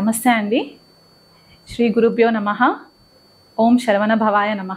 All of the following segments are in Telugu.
నమస్తే అండి శ్రీ గురుభ్యో నమ ఓం శరవణ భవాయ నమ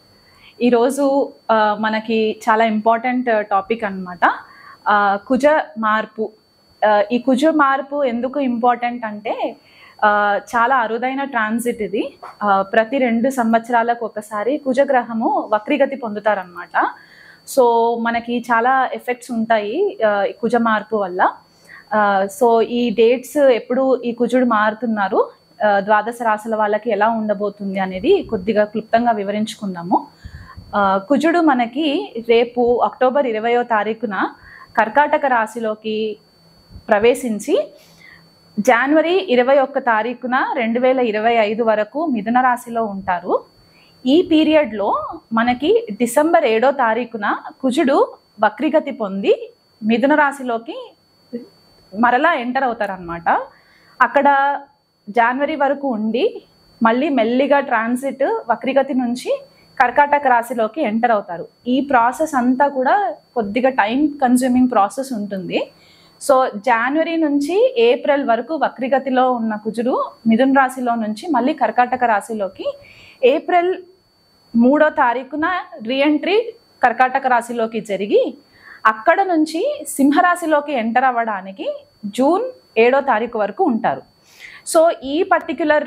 ఈరోజు ఆ, మనకి చాలా ఇంపార్టెంట్ టాపిక్ అనమాట కుజ మార్పు ఆ, ఈ కుజ మార్పు ఎందుకు ఇంపార్టెంట్ అంటే ఆ, చాలా అరుదైన ట్రాన్సిట్ ఇది ఆ, ప్రతి రెండు సంవత్సరాలకు ఒకసారి కుజగ్రహము వక్రీగతి పొందుతారనమాట సో మనకి చాలా ఎఫెక్ట్స్ ఉంటాయి ఆ, ఈ కుజ మార్పు వల్ల ఆ, సో ఈ డేట్స్ ఎప్పుడు ఈ కుజుడు మారుతున్నారు ఆ, ద్వాదశ రాశుల వాళ్ళకి ఎలా ఉండబోతుంది అనేది కొద్దిగా క్లుప్తంగా వివరించుకుందాము ఆ, కుజుడు మనకి రేపు అక్టోబర్ ఇరవయో తారీఖున కర్కాటక రాశిలోకి ప్రవేశించి జనవరి ఇరవై ఒక్క తారీఖున రెండు వేల ఇరవై ఐదు వరకు మిథున రాశిలో ఉంటారు ఈ పీరియడ్లో మనకి డిసెంబర్ ఏడో తారీఖున కుజుడు వక్రీగతి పొంది మిథున రాశిలోకి మరలా ఎంటర్ అవుతారనమాట అక్కడ జనవరి వరకు ఉండి మళ్ళీ మెల్లిగా ట్రాన్సిట్ వక్రీగతి నుంచి కర్కాటక రాశిలోకి ఎంటర్ అవుతారు ఈ ప్రాసెస్ అంతా కూడా కొద్దిగా టైం కన్జ్యూమింగ్ ప్రాసెస్ ఉంటుంది సో జనవరి నుంచి ఏప్రిల్ వరకు వక్రీగతిలో ఉన్న కుజుడు మిథున్ రాశిలో నుంచి మళ్ళీ కర్కాటక రాశిలోకి ఏప్రిల్ మూడో తారీఖున రీఎంట్రీ కర్కాటక రాశిలోకి జరిగి అక్కడ నుంచి సింహరాశిలోకి ఎంటర్ అవ్వడానికి జూన్ ఏడో తారీఖు వరకు ఉంటారు సో ఈ పర్టిక్యులర్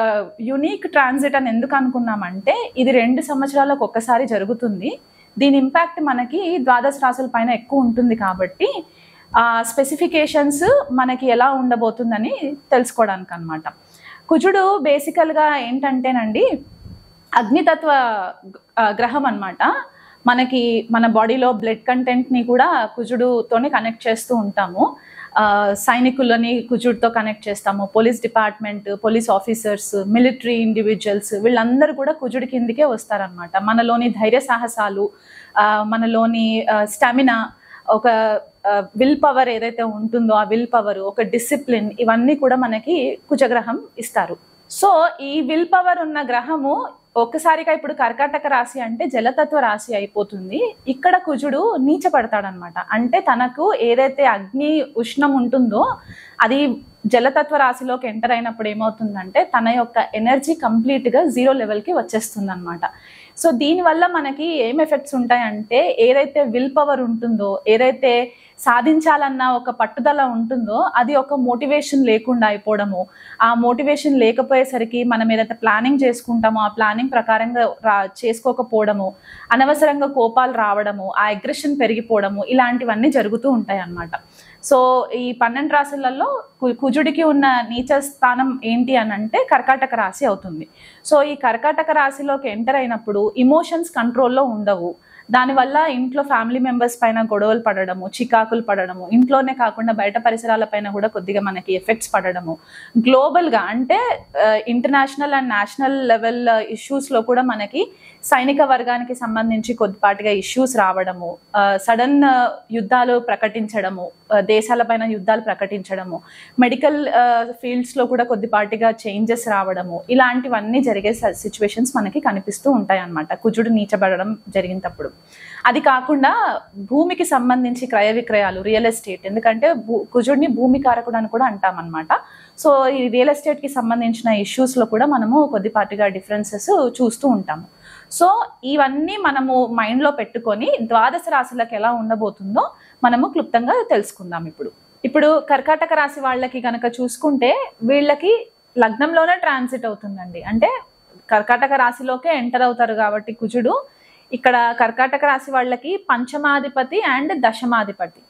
యునీక్ ట్రాన్సిట్ అని ఎందుకు అనుకున్నామంటే ఇది రెండు సంవత్సరాలకు ఒక్కసారి జరుగుతుంది దీని ఇంపాక్ట్ మనకి ద్వాదశ రాశుల పైన ఎక్కువ ఉంటుంది కాబట్టి ఆ స్పెసిఫికేషన్స్ మనకి ఎలా ఉండబోతుందని తెలుసుకోవడానికి అనమాట కుజుడు బేసికల్గా ఏంటంటేనండి అగ్నితత్వ ఆ, గ్రహం అన్నమాట మనకి మన బాడీలో బ్లడ్ కంటెంట్ని కూడా కుజుడుతోనే కనెక్ట్ చేస్తూ ఉంటాము ఆ, సైనికులని కుజుడితో కనెక్ట్ చేస్తాము police department police officers military individuals వీళ్ళందరూ కూడా కుజుడి కిందికే వస్తారనమాట మనలోని ధైర్య సాహసాలు ఆ, మనలోని స్టామినా ఒక విల్ పవర్ ఏదైతే ఉంటుందో ఆ విల్ పవర్ ఒక డిసిప్లిన్ ఇవన్నీ కూడా మనకి కుజగ్రహం ఇస్తారు సో ఈ విల్ పవర్ ఉన్న గ్రహము ఒక్కసారిగా ఇప్పుడు కర్కాటక రాశి అంటే జలతత్వ రాశి అయిపోతుంది ఇక్కడ కుజుడు నీచపడతాడనమాట అంటే తనకు ఏదైతే అగ్ని ఉష్ణం ఉంటుందో అది జలతత్వ రాశిలోకి ఎంటర్ అయినప్పుడు ఏమవుతుందంటే తన యొక్క ఎనర్జీ కంప్లీట్గా జీరో లెవెల్కి వచ్చేస్తుంది అనమాట సో దీనివల్ల మనకి ఏం ఎఫెక్ట్స్ ఉంటాయంటే ఏదైతే విల్ పవర్ ఉంటుందో ఏదైతే సాధించాలన్న ఒక పట్టుదల ఉంటుందో అది ఒక మోటివేషన్ లేకుండా అయిపోవడము ఆ మోటివేషన్ లేకపోయేసరికి మనం ఏదైతే ప్లానింగ్ చేసుకుంటామో ఆ ప్లానింగ్ ప్రకారంగా రా చేసుకోకపోవడము అనవసరంగా కోపాలు రావడము ఆ అగ్రెషన్ పెరిగిపోవడము ఇలాంటివన్నీ జరుగుతూ ఉంటాయి అన్నమాట సో ఈ పన్నెండు రాశులలో కు- కుజుడికి ఉన్న నీచ స్థానం ఏంటి అని అంటే కర్కాటక రాశి అవుతుంది సో ఈ కర్కాటక రాశిలోకి ఎంటర్ అయినప్పుడు ఇమోషన్స్ కంట్రోల్లో ఉండవు దానివల్ల ఇంట్లో ఫ్యామిలీ మెంబర్స్ పైన గొడవలు పడడము చికాకులు పడడము ఇంట్లోనే కాకుండా బయట పరిసరాల పైన కూడా కొద్దిగా మనకి ఎఫెక్ట్స్ పడడము గ్లోబల్గా అంటే ఇంటర్నేషనల్ అండ్ నేషనల్ లెవెల్ ఇష్యూస్లో కూడా మనకి సైనిక వర్గానికి సంబంధించి కొద్దిపాటిగా ఇష్యూస్ రావడము సడన్ యుద్ధాలు ప్రకటించడము ఆ, దేశాలపైన యుద్ధాలు ప్రకటించడము మెడికల్ ఫీల్డ్స్లో కూడా కొద్దిపాటిగా చేంజెస్ రావడము ఇలాంటివన్నీ జరిగే సిచ్యువేషన్స్ మనకి కనిపిస్తూ ఉంటాయి అన్నమాట కుజుడు నీచబడడం జరిగినప్పుడు అది కాకుండా భూమికి సంబంధించి క్రయ విక్రయాలు రియల్ ఎస్టేట్ ఎందుకంటే భూ కుజుడిని భూమి కారకుడు అని కూడా అంటాం అనమాట సో ఈ రియల్ ఎస్టేట్కి సంబంధించిన ఇష్యూస్లో కూడా మనము కొద్దిపాటిగా డిఫరెన్సెస్ చూస్తూ ఉంటాము సో ఇవన్నీ మనము మైండ్లో పెట్టుకొని ద్వాదశ రాశులకు ఎలా ఉండబోతుందో మనము క్లుప్తంగా తెలుసుకుందాం ఇప్పుడు ఇప్పుడు కర్కాటక రాశి వాళ్ళకి కనుక చూసుకుంటే వీళ్ళకి లగ్నంలోనే ట్రాన్సిట్ అవుతుందండి అంటే కర్కాటక రాశిలోకే ఎంటర్ అవుతారు కాబట్టి కుజుడు ఇక్కడ కర్కాటక రాశి వాళ్ళకి పంచమాధిపతి అండ్ దశమాధిపతి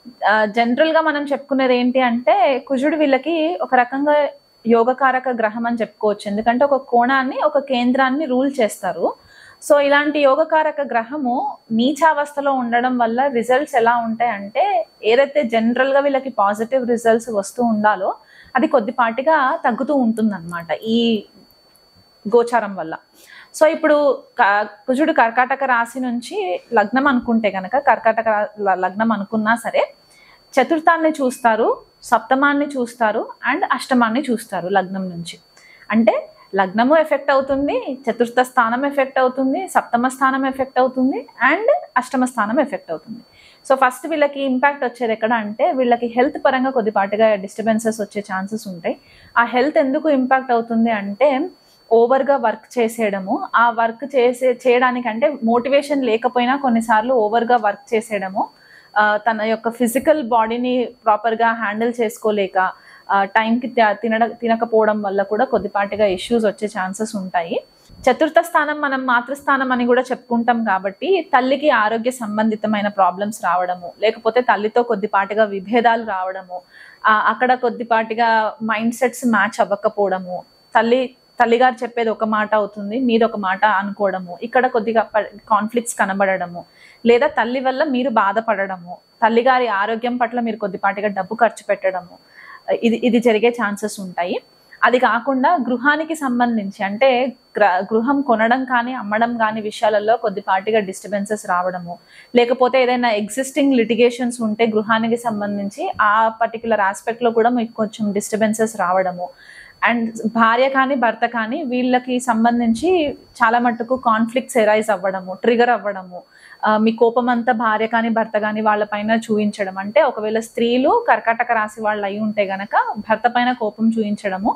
జనరల్ గా మనం చెప్పుకునేది ఏంటి అంటే కుజుడు వీళ్ళకి ఒక రకంగా యోగకారక గ్రహం అని చెప్పుకోవచ్చు ఎందుకంటే ఒక కోణాన్ని ఒక కేంద్రాన్ని రూల్ చేస్తారు సో ఇలాంటి యోగకారక గ్రహము నీచావస్థలో ఉండడం వల్ల రిజల్ట్స్ ఎలా ఉంటాయంటే ఏదైతే జనరల్ గా వీళ్ళకి పాజిటివ్ రిజల్ట్స్ వస్తూ ఉండాలో అది కొద్దిపాటిగా తగ్గుతూ ఉంటుందన్నమాట ఈ గోచారం వల్ల సో ఇప్పుడు క- కుజుడు కర్కాటక రాశి నుంచి లగ్నం అనుకుంటే గనక కర్కాటక రా- ల- లగ్నం అనుకున్నా సరే చతుర్థాన్ని చూస్తారు సప్తమాన్ని చూస్తారు అండ్ అష్టమాన్ని చూస్తారు లగ్నం నుంచి అంటే లగ్నము ఎఫెక్ట్ అవుతుంది చతుర్థ స్థానం ఎఫెక్ట్ అవుతుంది సప్తమ స్థానం ఎఫెక్ట్ అవుతుంది అండ్ అష్టమ స్థానం ఎఫెక్ట్ అవుతుంది సో ఫస్ట్ వీళ్ళకి ఇంపాక్ట్ వచ్చేది ఎక్కడ అంటే వీళ్ళకి హెల్త్ పరంగా కొద్దిపాటిగా డిస్టర్బెన్సెస్ వచ్చే ఛాన్సెస్ ఉంటాయి ఆ హెల్త్ ఎందుకు ఇంపాక్ట్ అవుతుంది అంటే ఓవర్గా వర్క్ చేసేయడము ఆ వర్క్ చేసే చేయడానికి అంటే మోటివేషన్ లేకపోయినా కొన్నిసార్లు ఓవర్గా వర్క్ చేసేయడము ఆ, తన యొక్క ఫిజికల్ బాడీని ప్రాపర్గా హ్యాండిల్ చేసుకోలేక ఆ, టైంకి త- తినడ తినకపోవడం వల్ల కూడా కొద్దిపాటిగా ఇష్యూస్ వచ్చే ఛాన్సెస్ ఉంటాయి చతుర్థ స్థానం మనం మాతృస్థానం అని కూడా చెప్పుకుంటాం కాబట్టి తల్లికి ఆరోగ్య సంబంధితమైన ప్రాబ్లమ్స్ రావడము లేకపోతే తల్లితో కొద్దిపాటిగా విభేదాలు రావడము ఆ, అక్కడ కొద్దిపాటిగా మైండ్ సెట్స్ మ్యాచ్ అవ్వకపోవడము తల్లి తల్లిగారు చెప్పేది ఒక మాట అవుతుంది మీరు ఒక మాట అనుకోవడము ఇక్కడ కొద్దిగా కాన్ఫ్లిక్ట్స్ కనబడడము లేదా తల్లి వల్ల మీరు బాధపడడము తల్లిగారి ఆరోగ్యం పట్ల మీరు కొద్దిపాటిగా డబ్బు ఖర్చు పెట్టడము ఇది ఇది జరిగే ఛాన్సెస్ ఉంటాయి అది కాకుండా గృహానికి సంబంధించి అంటే గ్ర- గృహం కొనడం కానీ అమ్మడం కానీ విషయాలలో కొద్దిపాటిగా డిస్టర్బెన్సెస్ రావడము లేకపోతే ఏదైనా ఎగ్జిస్టింగ్ లిటిగేషన్స్ ఉంటే గృహానికి సంబంధించి ఆ పర్టికులర్ ఆస్పెక్ట్లో కూడా మీకు కొంచెం డిస్టర్బెన్సెస్ రావడము అండ్ భార్య కానీ భర్త కానీ వీళ్ళకి సంబంధించి చాలా మట్టుకు కాన్ఫ్లిక్ట్స్ ఎరైజ్ అవ్వడము ట్రిగర్ అవ్వడము ఆ, మీ కోపం అంతా భార్య కానీ భర్త కానీ వాళ్ళపైన చూపించడం అంటే ఒకవేళ స్త్రీలు కర్కాటక రాశి వాళ్ళు అయి ఉంటే గనక భర్త పైన కోపం చూపించడము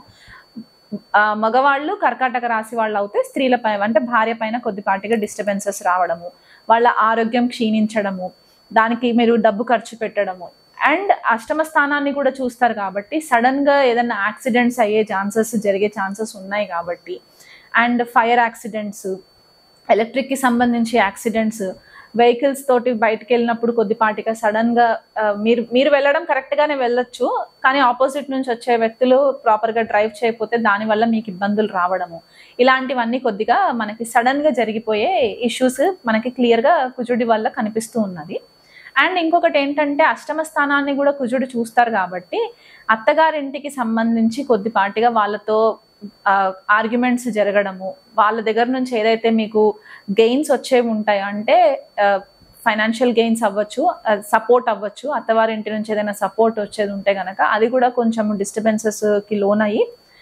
ఆ, మగవాళ్ళు కర్కాటక రాశి వాళ్ళు అవుతే స్త్రీలపై అంటే భార్య పైన కొద్దిపాటిగా డిస్టర్బెన్సెస్ రావడము వాళ్ళ ఆరోగ్యం క్షీణించడము దానికి మీరు డబ్బు ఖర్చు పెట్టడము అండ్ అష్టమ స్థానాన్ని కూడా చూస్తారు కాబట్టి సడన్ గా ఏదైనా యాక్సిడెంట్స్ అయ్యే ఛాన్సెస్ జరిగే ఛాన్సెస్ ఉన్నాయి కాబట్టి అండ్ ఫైర్ యాక్సిడెంట్స్ ఎలక్ట్రిక్ కి సంబంధించి యాక్సిడెంట్స్ వెహికల్స్ తోటి బయటకు వెళ్ళినప్పుడు కొద్దిపాటిగా సడన్ గా ఆ, మీరు మీరు వెళ్ళడం కరెక్ట్ గానే వెళ్ళొచ్చు కానీ ఆపోజిట్ నుంచి వచ్చే వ్యక్తులు ప్రాపర్ గా డ్రైవ్ చేయకపోతే దానివల్ల మీకు ఇబ్బందులు రావడము ఇలాంటివన్నీ కొద్దిగా మనకి సడన్ గా జరిగిపోయే ఇష్యూస్ మనకి క్లియర్ గా కుజుడి వల్ల కనిపిస్తూ ఉన్నది అండ్ ఇంకొకటి ఏంటంటే అష్టమ స్థానాన్ని కూడా కుజుడు చూస్తారు కాబట్టి అత్తగారింటికి సంబంధించి కొద్దిపాటిగా వాళ్ళతో ఆర్గ్యుమెంట్స్ జరగడము వాళ్ళ దగ్గర నుంచి ఏదైతే మీకు గెయిన్స్ వచ్చేవి ఉంటాయో అంటే ఫైనాన్షియల్ గెయిన్స్ అవ్వచ్చు సపోర్ట్ అవ్వచ్చు అత్తవారింటి నుంచి ఏదైనా సపోర్ట్ వచ్చేది ఉంటే కనుక అది కూడా కొంచెం డిస్టర్బెన్సెస్కి లోన్ అయ్యి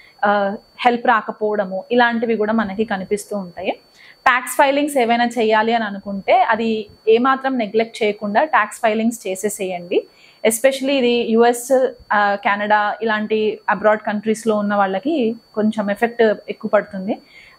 హెల్ప్ రాకపోవడము ఇలాంటివి కూడా మనకి కనిపిస్తూ ఉంటాయి ట్యాక్స్ ఫైలింగ్స్ ఏవైనా చేయాలి అని అనుకుంటే అది ఏమాత్రం నెగ్లెక్ట్ చేయకుండా ట్యాక్స్ ఫైలింగ్స్ చేసేసేయండి ఎస్పెషలీ ఇది యుఎస్ కెనడా ఇలాంటి అబ్రాడ్ కంట్రీస్లో ఉన్న వాళ్ళకి కొంచెం ఎఫెక్ట్ ఎక్కువ పడుతుంది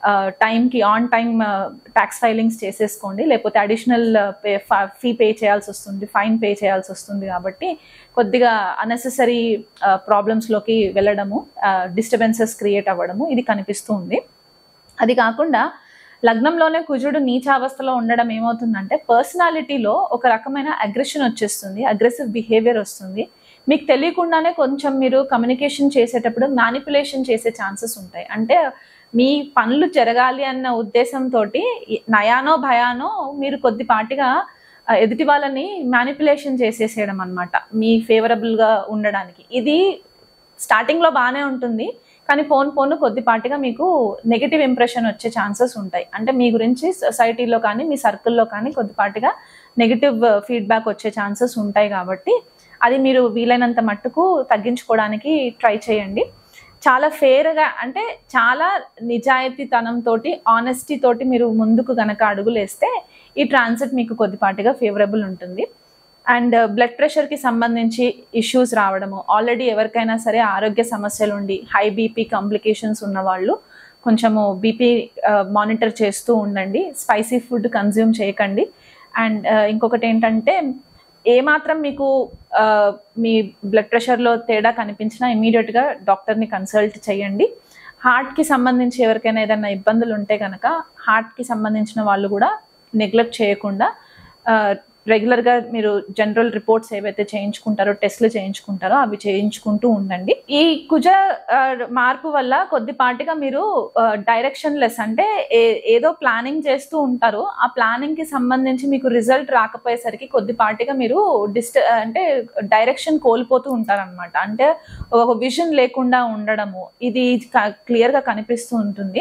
టైంకి ఆన్ టైం ట్యాక్స్ ఫైలింగ్స్ చేసేసుకోండి లేకపోతే అడిషనల్ పే ఫీ పే చేయాల్సి వస్తుంది ఫైన్ పే చేయాల్సి వస్తుంది కాబట్టి కొద్దిగా అన్నెసెసరీ ప్రాబ్లమ్స్లోకి వెళ్ళడము డిస్టర్బెన్సెస్ క్రియేట్ అవ్వడము ఇది కనిపిస్తూ ఉంది అది కాకుండా లగ్నంలోనే కుజుడు నీచావస్థలో ఉండడం ఏమవుతుందంటే పర్సనాలిటీలో ఒక రకమైన అగ్రెషన్ వచ్చేస్తుంది అగ్రెసివ్ బిహేవియర్ వస్తుంది మీకు తెలియకుండానే కొంచెం మీరు కమ్యూనికేషన్ చేసేటప్పుడు మ్యానిపులేషన్ చేసే ఛాన్సెస్ ఉంటాయి అంటే మీ పనులు జరగాలి అన్న ఉద్దేశంతో నయానో భయానో మీరు కొద్దిపాటిగా ఆ, ఎదుటి వాళ్ళని మ్యానిపులేషన్ చేసేసేయడం అనమాట మీ ఫేవరబుల్గా ఉండడానికి ఇది స్టార్టింగ్లో బాగానే ఉంటుంది కానీ ఫోన్ ఫోన్ కొద్దిపాటిగా మీకు నెగిటివ్ ఇంప్రెషన్ వచ్చే ఛాన్సెస్ ఉంటాయి అంటే మీ గురించి సొసైటీలో కానీ మీ సర్కిల్లో కానీ కొద్దిపాటిగా నెగిటివ్ ఫీడ్బ్యాక్ వచ్చే ఛాన్సెస్ ఉంటాయి కాబట్టి అది మీరు వీలైనంత మట్టుకు తగ్గించుకోవడానికి ట్రై చేయండి చాలా ఫేర్గా అంటే చాలా నిజాయితీతనంతో ఆనెస్టీ తోటి మీరు ముందుకు గనక అడుగులేస్తే ఈ ట్రాన్సిట్ మీకు కొద్దిపాటిగా ఫేవరబుల్ ఉంటుంది అండ్ బ్లడ్ ప్రెషర్కి సంబంధించి ఇష్యూస్ రావడము ఆల్రెడీ ఎవరికైనా సరే ఆరోగ్య సమస్యలు ఉండి హై బీపీ కాంప్లికేషన్స్ ఉన్న వాళ్ళు కొంచెము బీపీ మానిటర్ చేస్తూ ఉండండి స్పైసీ ఫుడ్ కన్జ్యూమ్ చేయకండి అండ్ ఇంకొకటి ఏంటంటే ఏమాత్రం మీకు ఆ, మీ బ్లడ్ ప్రెషర్లో తేడా కనిపించినా ఇమీడియట్గా డాక్టర్ని కన్సల్ట్ చేయండి హార్ట్కి సంబంధించి ఎవరికైనా ఏదైనా ఇబ్బందులు ఉంటే కనుక హార్ట్కి సంబంధించిన వాళ్ళు కూడా నెగ్లెక్ట్ చేయకుండా ఆ, రెగ్యులర్గా మీరు జనరల్ రిపోర్ట్స్ ఏవైతే చేయించుకుంటారో టెస్ట్లు చేయించుకుంటారో అవి చేయించుకుంటూ ఉండండి ఈ కుజ ఆ, మార్పు వల్ల కొద్దిపాటిగా మీరు డైరెక్షన్ లెస్ అంటే ఏ- ఏదో ప్లానింగ్ చేస్తూ ఉంటారు ఆ ప్లానింగ్ కి సంబంధించి మీకు రిజల్ట్ రాకపోయేసరికి కొద్దిపాటిగా మీరు డిస్ట్ అంటే డైరెక్షన్ కోల్పోతూ ఉంటారనమాట అంటే ఒక విజన్ లేకుండా ఉండడము ఇది క్లియర్ గా కనిపిస్తూ ఉంటుంది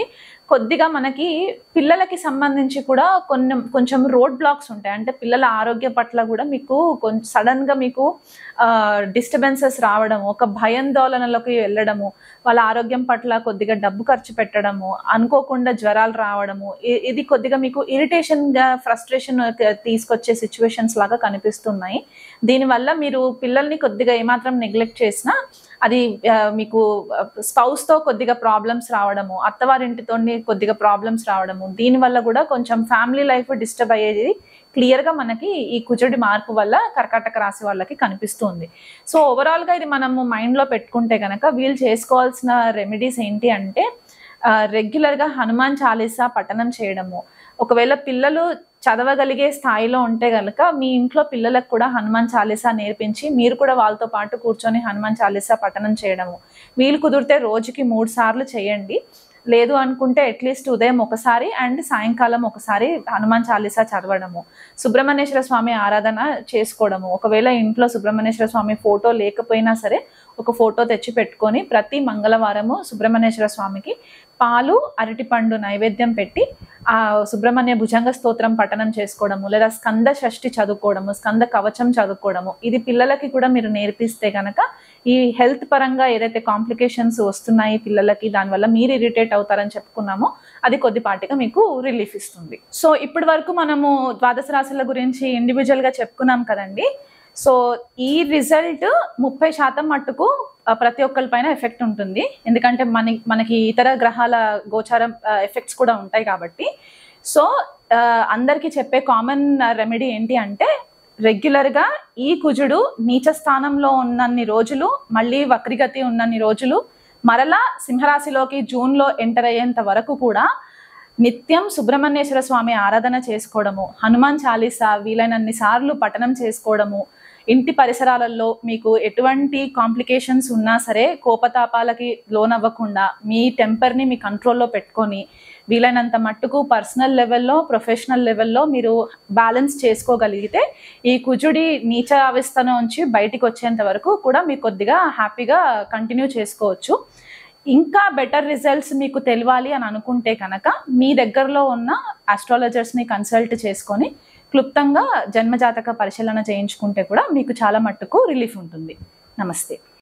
కొద్దిగా మనకి పిల్లలకి సంబంధించి కూడా కొన్ని కొంచెం రోడ్ బ్లాక్స్ ఉంటాయి అంటే పిల్లల ఆరోగ్య పట్ల కూడా మీకు కొంచెం సడన్గా మీకు డిస్టర్బెన్సెస్ రావడం ఒక భయాందోళనలోకి వెళ్ళడము వాళ్ళ ఆరోగ్యం పట్ల కొద్దిగా డబ్బు ఖర్చు పెట్టడము అనుకోకుండా జ్వరాలు రావడము ఇ- ఇది కొద్దిగా మీకు ఇరిటేషన్గా ఫ్రస్ట్రేషన్ తీసుకొచ్చే సిచ్యువేషన్స్ లాగా కనిపిస్తున్నాయి దీనివల్ల మీరు పిల్లల్ని కొద్దిగా ఏమాత్రం నెగ్లెక్ట్ చేసినా అది ఆ, మీకు స్పౌస్ తో కొద్దిగా ప్రాబ్లమ్స్ రావడము అత్తవారింటితో కొద్దిగా ప్రాబ్లమ్స్ రావడము దీనివల్ల కూడా కొంచెం ఫ్యామిలీ లైఫ్ డిస్టర్బ్ అయ్యేది క్లియర్ గా మనకి ఈ కుజుడి మార్పు వల్ల కర్కాటక రాశి వాళ్ళకి కనిపిస్తుంది సో ఓవరాల్ గా ఇది మనము మైండ్ లో పెట్టుకుంటే గనక వీళ్ళు చేసుకోవాల్సిన రెమెడీస్ ఏంటి అంటే రెగ్యులర్ గా హనుమాన్ చాలీసా పఠనం చేయడము ఒకవేళ పిల్లలు చదవగలిగే స్థాయిలో ఉంటే గనక మీ ఇంట్లో పిల్లలకు కూడా హనుమాన్ చాలీసా నేర్పించి మీరు కూడా వాళ్ళతో పాటు కూర్చొని హనుమాన్ చాలీసా పఠనం చేయడము వీలు కుదిరితే రోజుకి మూడు సార్లు చేయండి లేదు అనుకుంటే అట్లీస్ట్ ఉదయం ఒకసారి అండ్ సాయంకాలం ఒకసారి హనుమాన్ చాలీసా చదవడము సుబ్రహ్మణ్యేశ్వర స్వామి ఆరాధన చేసుకోవడము ఒకవేళ ఇంట్లో సుబ్రహ్మణ్యేశ్వర స్వామి ఫోటో లేకపోయినా సరే ఒక ఫోటో తెచ్చి పెట్టుకొని ప్రతి మంగళవారము సుబ్రహ్మణ్యేశ్వర స్వామికి పాలు అరటిపండు నైవేద్యం పెట్టి ఆ సుబ్రహ్మణ్య భుజంగ స్తోత్రం పఠనం చేసుకోవడము లేదా స్కంద షష్ఠి చదువుకోవడము స్కంద కవచం చదువుకోవడము ఇది పిల్లలకి కూడా మీరు నేర్పిస్తే గనక ఈ హెల్త్ పరంగా ఏదైతే కాంప్లికేషన్స్ వస్తున్నాయి పిల్లలకి దానివల్ల మీరు ఇరిటేట్ అవుతారని చెప్పుకున్నామో అది కొద్దిపాటిగా మీకు రిలీఫ్ ఇస్తుంది సో ఇప్పటి వరకు మనము ద్వాదశ రాశుల గురించి ఇండివిజువల్ గా చెప్పుకున్నాం కదండి సో ఈ రిజల్ట్ ముప్పై శాతం మట్టుకు ఆ, ప్రతి ఒక్కరి పైన ఎఫెక్ట్ ఉంటుంది ఎందుకంటే మన మనకి ఇతర గ్రహాల గోచారం ఎఫెక్ట్స్ కూడా ఉంటాయి కాబట్టి సో ఆ, అందరికీ చెప్పే కామన్ రెమెడీ ఏంటి అంటే రెగ్యులర్గా ఈ కుజుడు నీచ స్థానంలో ఉన్నన్ని రోజులు మళ్ళీ వక్రిగతి ఉన్నన్ని రోజులు మరలా సింహరాశిలోకి జూన్లో ఎంటర్ అయ్యేంత వరకు కూడా నిత్యం సుబ్రహ్మణ్యేశ్వర స్వామి ఆరాధన చేసుకోవడము హనుమాన్ చాలీసా వీలైనన్ని సార్లు పఠనం చేసుకోవడము ఇంటి పరిసరాలలో మీకు ఎటువంటి కాంప్లికేషన్స్ ఉన్నా సరే కోపతాపాలకి లోనవ్వకుండా మీ టెంపర్ని మీ కంట్రోల్లో పెట్టుకొని వీలైనంత మట్టుకు పర్సనల్ లెవెల్లో ప్రొఫెషనల్ లెవెల్లో మీరు బ్యాలెన్స్ చేసుకోగలిగితే ఈ కుజుడి నీచ అవస్థ నుంచి బయటికి వచ్చేంత వరకు కూడా మీకు కొద్దిగా హ్యాపీగా కంటిన్యూ చేసుకోవచ్చు ఇంకా బెటర్ రిజల్ట్స్ మీకు తెలియాలి అని అనుకుంటే కనుక మీ దగ్గరలో ఉన్న ఆస్ట్రాలజర్స్ని కన్సల్ట్ చేసుకొని క్లుప్తంగా జన్మజాతక పరిశీలన చేయించుకుంటే కూడా మీకు చాలా మట్టుకు రిలీఫ్ ఉంటుంది నమస్తే